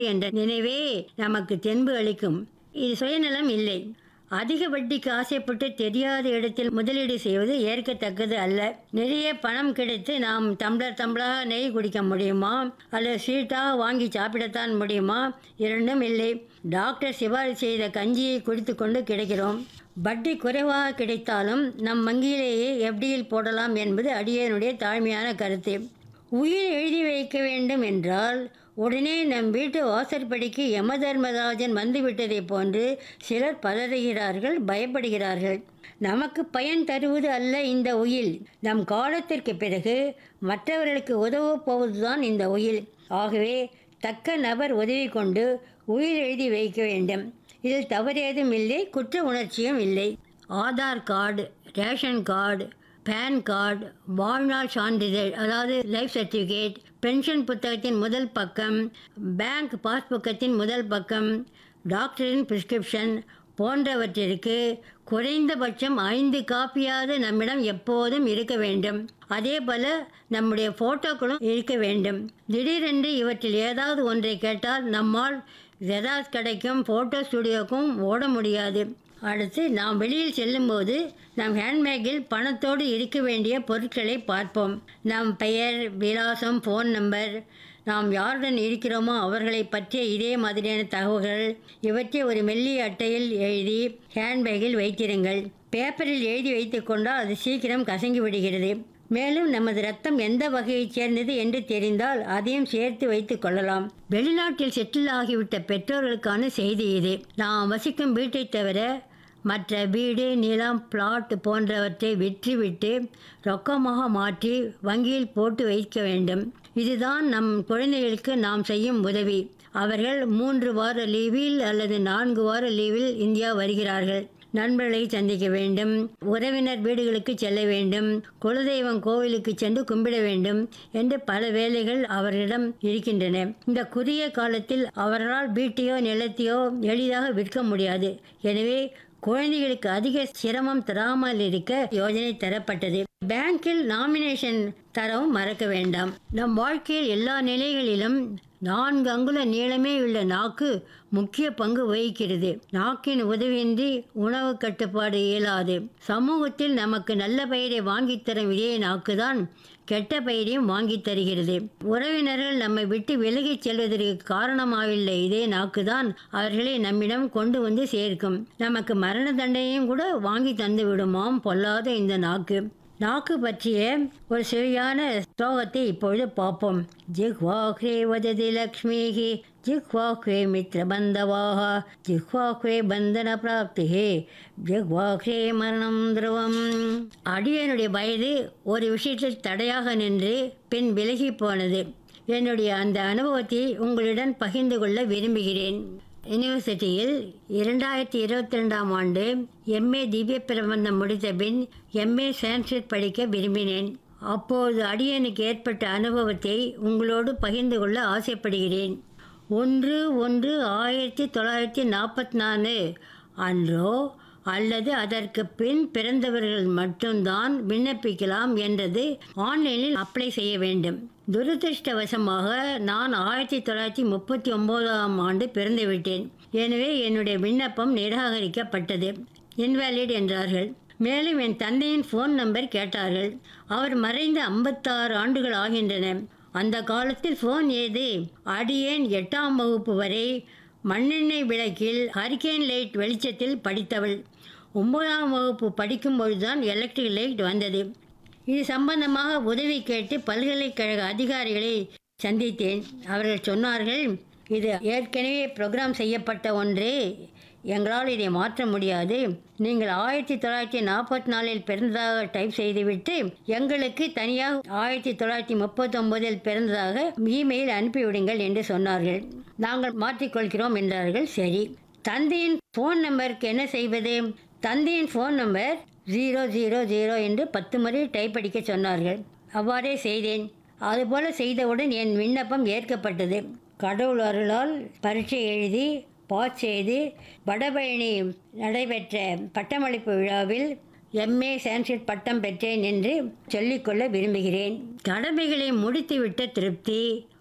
என்ற நினைவே நமக்கு தென்பு அளிக்கும் இது சுயநலம் இல்லை அதிக வட்டிக்கு ஆசைப்பட்டு தெரியாத இடத்தில் முதலீடு செய்வது ஏற்கத்தக்கது அல்ல நிறைய பணம் கிடைத்து நாம் டம்ளர் டம்ளராக நெய் குடிக்க முடியுமா அல்லது ஸ்வீட்டாக வாங்கி சாப்பிடத்தான் முடியுமா இரண்டும் இல்லை டாக்டர் சிபாரிசு செய்த கஞ்சியை குடித்து கொண்டு கிடைக்கிறோம் வட்டி குறைவாக கிடைத்தாலும் நம் வங்கியிலேயே எஃப்டியில் போடலாம் என்பது அடியனுடைய தாழ்மையான கருத்து உயிர் எழுதி வைக்க வேண்டும் என்றால் உடனே நம் வீட்டு வாசற்படிக்கு யமதர்மராஜன் வந்துவிட்டதைப் போன்று சிலர் பதறுகிறார்கள் பயப்படுகிறார்கள் நமக்கு பயன் தருவது அல்ல இந்த உயில் நம் காலத்திற்கு பிறகு மற்றவர்களுக்கு உதவப் போவதுதான் இந்த உயில் ஆகவே தக்க நபர் உதவி கொண்டு உயிர் எழுதி வைக்க வேண்டும் இதில் தவறேதும் இல்லை குற்ற உணர்ச்சியும் இல்லை Aadhaar card ration card PAN card வாழ்நாள் சான்றிதழ் அதாவது லைஃப் சர்டிஃபிகேட் பென்ஷன் புத்தகத்தின் முதல் பக்கம் பேங்க் பாஸ்புக்கத்தின் முதல் பக்கம் டாக்டரின் பிரிஸ்கிரிப்ஷன் போன்றவற்றிற்கு குறைந்தபட்சம் ஐந்து காப்பியாவது நம்மிடம் எப்போதும் இருக்க வேண்டும் அதே போல நம்முடைய ஃபோட்டோக்களும் இருக்க வேண்டும் திடீரென்று இவற்றில் ஏதாவது ஒன்றை கேட்டால் நம்மால் ஜெராக்ஸ் கடைக்கும் ஃபோட்டோ ஸ்டுடியோக்கும் ஓட முடியாது அடுத்து நாம் வெளியில் செல்லும்போது நம் ஹேண்ட்பேக்கில் பணத்தோடு இருக்க வேண்டிய பொருட்களை பார்ப்போம் நம் பெயர் விலாசம் ஃபோன் நம்பர் நாம் யாருடன் இருக்கிறோமோ அவர்களை பற்றிய இதே மாதிரியான தகவல்கள் இவற்றை ஒரு மெல்லிய அட்டையில் எழுதி ஹேண்ட்பேக்கில் வைத்திருங்கள் பேப்பரில் எழுதி வைத்துக்கொண்டால் அது சீக்கிரம் கசங்கி விடுகிறது மேலும் நமது ரத்தம் எந்த வகையைச் சேர்ந்தது என்று தெரிந்தால் அதையும் சேர்த்து வைத்துக் கொள்ளலாம் வெளிநாட்டில் செட்டில் ஆகிவிட்ட பெற்றோர்களுக்கான செய்தி இது நாம் வசிக்கும் வீட்டைத் தவிர மற்ற வீடு நிலம் பிளாட் போன்றவற்றை விற்றுவிட்டு ரொக்கமாக மாற்றி வங்கியில் போட்டு வைக்க வேண்டும் இதுதான் நம் குழந்தைகளுக்கு நாம் செய்யும் உதவி அவர்கள் மூன்று வார லீவில் அல்லது நான்கு வார லீவில் இந்தியா வருகிறார்கள் நண்பர்களை சந்திக்க வேண்டும் உறவினர் வீடுகளுக்கு செல்ல வேண்டும் குலதெய்வம் கோவிலுக்கு சென்று கும்பிட வேண்டும் என்று பல வேலைகள் அவர்களிடம் இருக்கின்றன இந்த குறுகிய காலத்தில் அவர்களால் வீட்டையோ நிலத்தையோ எளிதாக விற்க முடியாது எனவே குழந்தைகளுக்கு அதிக சிரமம் தராமல் இருக்க யோஜனை தரப்பட்டது பேங்கில் நாமினேஷன் தரவும் மறக்க வேண்டாம் நம் வாழ்க்கையில் எல்லா நிலைகளிலும் நான்கு அங்குல நீளமே உள்ள நாக்கு முக்கிய பங்கு வகிக்கிறது நாக்கின் உதவியின்றி உணவு கட்டுப்பாடு இயலாது சமூகத்தில் நமக்கு நல்ல பெயரை வாங்கித் தரும் இதே நாக்குதான் கெட்ட பெயரையும் வாங்கித் தருகிறது உறவினர்கள் நம்மை விட்டு விலகிச் செல்வதற்கு காரணமாயுள்ள இதே நாக்குதான் அவர்களை நம்மிடம் கொண்டு வந்து சேர்க்கும் நமக்கு மரண தண்டனையும் கூட வாங்கி தந்து விடுமாம் பொல்லாத இந்த நாக்கு நாக்கு பற்றிய ஒரு சுவையான ஸ்லோகத்தை இப்பொழுது பார்ப்போம் ஜிஹ்வாஹ்ரே வததி லக்ஷ்மிஹி ஜிஹ்வாஹ்ரே மித்ரபந்தவாக ஜிஹ்வாஹ்ரே பந்தன பிராப்திஹே ஜிஹ்வாஹ்ரே மரணம் துருவம் அடியனுடைய வயது ஒரு விஷயத்தில் தடையாக நின்று பின் விலகி போனது என்னுடைய அந்த அனுபவத்தை உங்களுடன் பகிர்ந்து கொள்ள விரும்புகிறேன் யூனிவர்சிட்டியில் இரண்டாயிரத்தி இருபத்தி ரெண்டாம் ஆண்டு எம்ஏ திவ்ய பிரபந்தம் முடித்த பின் எம்ஏ சான்ஸ்கிரிட் படிக்க விரும்பினேன் அப்போது அடியனுக்கு ஏற்பட்ட அனுபவத்தை உங்களோடு பகிர்ந்து கொள்ள ஆசைப்படுகிறேன் ஒன்று ஒன்று ஆயிரத்தி தொள்ளாயிரத்தி நாற்பத்தி நாலு அன்றோ அல்லது அதற்கு பின் பிறந்தவர்கள் மட்டும்தான் விண்ணப்பிக்கலாம் என்றது ஆன்லைனில் அப்ளை செய்ய வேண்டும் துரதிருஷ்டவசமாக நான் ஆயிரத்தி தொள்ளாயிரத்தி முப்பத்தி ஒம்போதாம் ஆண்டு பிறந்துவிட்டேன் எனவே என்னுடைய விண்ணப்பம் நிராகரிக்கப்பட்டது இன்வாலிட் என்றார்கள் மேலும் என் தந்தையின் ஃபோன் நம்பர் கேட்டார்கள் அவர் மறைந்து ஐம்பத்தாறு ஆண்டுகள் ஆகின்றன அந்த காலத்தில் ஃபோன் ஏது அடியேன் எட்டாம் வகுப்பு வரை மண்ணெண்ணெய் விளக்கில் ஹரிக்கேன் லைட் வெளிச்சத்தில் படித்தவள் ஒன்பதாம் வகுப்பு படிக்கும்பொழுதுதான் எலக்ட்ரிக் லைட் வந்தது இது சம்பந்தமாக உதவி கேட்டு பல்கலைக்கழக அதிகாரிகளை சந்தித்தேன் அவர்கள் சொன்னார்கள் இது ஏற்கனவே ப்ரோக்ராம் செய்யப்பட்ட ஒன்று எங்களால் இதை மாற்ற முடியாது நீங்கள் ஆயிரத்தி தொள்ளாயிரத்தி நாற்பத்தி நாலில் பிறந்ததாக டைப் செய்துவிட்டு எங்களுக்கு தனியாக ஆயிரத்தி தொள்ளாயிரத்தி முப்பத்தொம்போதில் பிறந்ததாக இமெயில் அனுப்பிவிடுங்கள் என்று சொன்னார்கள் நாங்கள் மாற்றிக்கொள்கிறோம் என்றார்கள் சரி தந்தையின் ஃபோன் நம்பருக்கு என்ன செய்வது தந்தையின் phone number zero zero zero என்று பத்து முறை டைப் அடிக்க சொன்னார்கள் அவ்வாறே செய்தேன் அதுபோல செய்தவுடன் என் விண்ணப்பம் ஏற்கப்பட்டது கடவுள் அருளால் பரீட்சை எழுதி பாஸ் செய்து வடபழனி நடைபெற்ற பட்டமளிப்பு விழாவில் எம்ஏ சான்ஸ்கிரிட் பட்டம் பெற்றேன் என்று சொல்லிக்கொள்ள விரும்புகிறேன் கடமைகளை முடித்துவிட்ட திருப்தி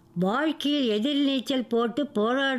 வாழ்க்கையில் எதிர்நீச்சல் போட்டு போராட